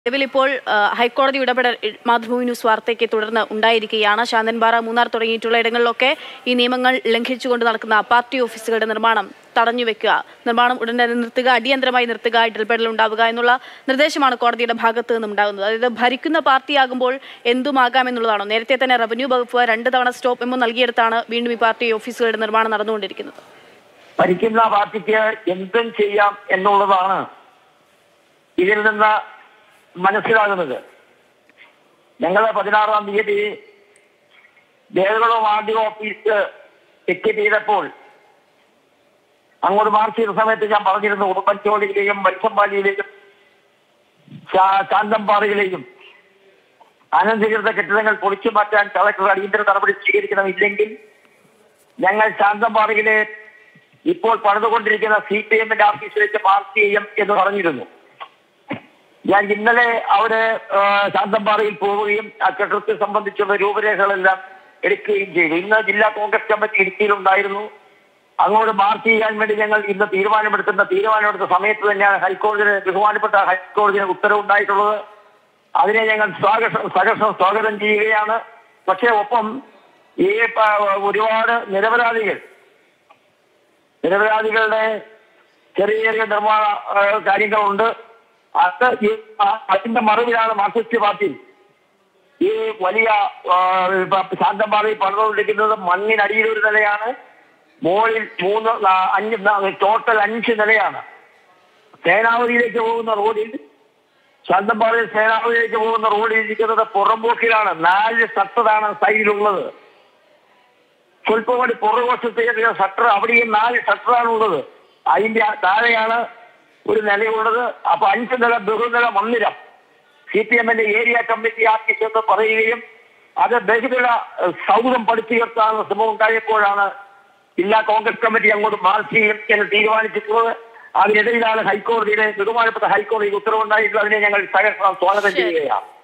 നിലവിൽ ഇപ്പോൾ ആ, ഹൈക്കോടതി ഇടപെടൽ ഇ- മാതൃഭൂമി ന്യൂസ് വാർത്തയ്ക്ക് തുടർന്ന് ഉണ്ടായിരിക്കുകയാണ് ശാന്തൻപാറ മൂന്നാർ തുടങ്ങിയിട്ടുള്ള ഇടങ്ങളിലൊക്കെ ഈ നിയമങ്ങൾ ലംഘിച്ചുകൊണ്ട് നടക്കുന്ന പാർട്ടി ഓഫീസുകളുടെ നിർമ്മാണം തടഞ്ഞുവെക്കുക നിർമ്മാണം ഉടൻ തന്നെ നിർത്തുക അടിയന്തരമായി നിർത്തുക ഇടപെടൽ ഉണ്ടാവുക എന്നുള്ള നിർദ്ദേശമാണ് കോടതിയുടെ ഭാഗത്ത് നിന്നും ഉണ്ടാകുന്നത് അതായത് ഭരിക്കുന്ന പാർട്ടിയാകുമ്പോൾ എന്തുമാകാം എന്നുള്ളതാണോ നേരത്തെ തന്നെ റവന്യൂ വകുപ്പ് രണ്ട് തവണ സ്റ്റോപ്പ് മെമ്മോ നൽകിയെടുത്താണ് വീണ്ടും ഈ പാർട്ടി ഓഫീസുകളുടെ നിർമ്മാണം നടന്നുകൊണ്ടിരിക്കുന്നത് ഭരിക്കുന്ന പാർട്ടിക്ക് എന്തും ചെയ്യാം എന്നുള്ളതാണ് ഇതിൽ നിന്ന് മനസ്സിലാകുന്നത് ഞങ്ങൾ പതിനാറാം തീയതി Devakulam R D office ticket ചെയ്തപ്പോൾ അങ്ങോട്ട് മാർച്ച് ചെയ്ത സമയത്ത് ഞാൻ പറഞ്ഞിരുന്നു ഉടുമ്പൻചോടിയിലെയും വത്സമ്പാലിയിലെയും ശാ- ശാന്തമ്പാറയിലെയും അനധികൃത കെട്ടിടങ്ങൾ പൊളിച്ചു മാറ്റാൻ കളക്ടർ അടിയന്തര നടപടി സ്വീകരിക്കണമില്ലെങ്കിൽ ഞങ്ങൾ ശാന്തമ്പാറയിലെ ഇപ്പോൾ പണിതുകൊണ്ടിരിക്കുന്ന സി പി എമ്മിന്റെ ഓഫീസിലേക്ക് മാർക്ക് ചെയ്യും എന്ന് പറഞ്ഞിരുന്നു ഞാൻ ഇന്നലെ അവിടെ ആ, ശാന്തമ്പാറയിൽ പോവുകയും ആ കെട്ടിടത്തെ സംബന്ധിച്ചുള്ള രൂപരേഖകളെല്ലാം എടുക്കുകയും ചെയ്തു ഇന്ന് ജില്ലാ കോൺഗ്രസ് കമ്മിറ്റി ഇടുക്കിയിലുണ്ടായിരുന്നു അങ്ങോട്ട് മാർക്ക് ചെയ്യാൻ വേണ്ടി ഞങ്ങൾ ഇന്ന് തീരുമാനമെടുക്കുന്ന തീരുമാനമെടുത്ത സമയത്ത് തന്നെയാണ് ഹൈക്കോടതിയുടെ ബഹുമാനപ്പെട്ട ഹൈക്കോടതിയുടെ ഉത്തരവുണ്ടായിട്ടുള്ളത് അതിനെ ഞങ്ങൾ സ്വാഗതം സഹർഷം സ്വാഗതം ചെയ്യുകയാണ് പക്ഷേ ഒപ്പം ഈ പ- ഒരുപാട് നിരപരാധികൾ നിരപരാധികളുടെ ചെറിയ ചെറിയ നിർമ്മാണ ആ, കാര്യങ്ങളുണ്ട് അത് ഈ ആ- അതിന്റെ മറവിലാണ് മാർക്സിസ്റ്റ് പാർട്ടി ഈ വലിയ ആ, ഇപ്പൊ ശാന്തമാറി പണിതുകൊണ്ടിരിക്കുന്നത് മണ്ണിനടിയിൽ ഒരു നിലയാണ് മുകളിൽ മൂന്ന് നാ- അഞ്ച് നാ- ടോട്ടൽ അഞ്ച് നിലയാണ് സേനാപതിയിലേക്ക് പോകുന്ന റോഡിൽ ശാന്തമ്പാറയിൽ സേനാപതിയിലേക്ക് പോകുന്ന റോഡിൽ ഇരിക്കുന്നത് പുറംപോക്കിലാണ് നാല് ഷട്ടറാണ് സൈഡിലുള്ളത് സ്വല്പം കൂടി പുറകുവശത്തേക്ക് ഷട്ടർ അവിടെയും നാല് ഷട്ടറാണ് ഉള്ളത് അതിന്റെ താഴെയാണ് ഒരു നിലയുള്ളത് അപ്പൊ അഞ്ച് നില ബഹുനില മന്ദിരം സി പി എമ്മിന്റെ ഏരിയ കമ്മിറ്റി ആഫീസ് എന്ന് പറയുകയും അത് ബഹുനില ഏഹ്, സൗധം പടുത്തുയർത്താനുള്ള ശ്രമം ഉണ്ടായപ്പോഴാണ് ജില്ലാ കോൺഗ്രസ് കമ്മിറ്റി അങ്ങോട്ട് മാർച്ച് ചെയ്യും എന്ന് തീരുമാനിച്ചിട്ടുള്ളത് അതിനിടയിലാണ് ഹൈക്കോടതിയുടെ ബഹുമാനപ്പെട്ട ഹൈക്കോടതി ഉത്തരവുണ്ടായിട്ടുള്ളത് അതിനെ ഞങ്ങൾ സഹകരണം സ്വാഗതം ശരി. ചെയ്യുകയാണ്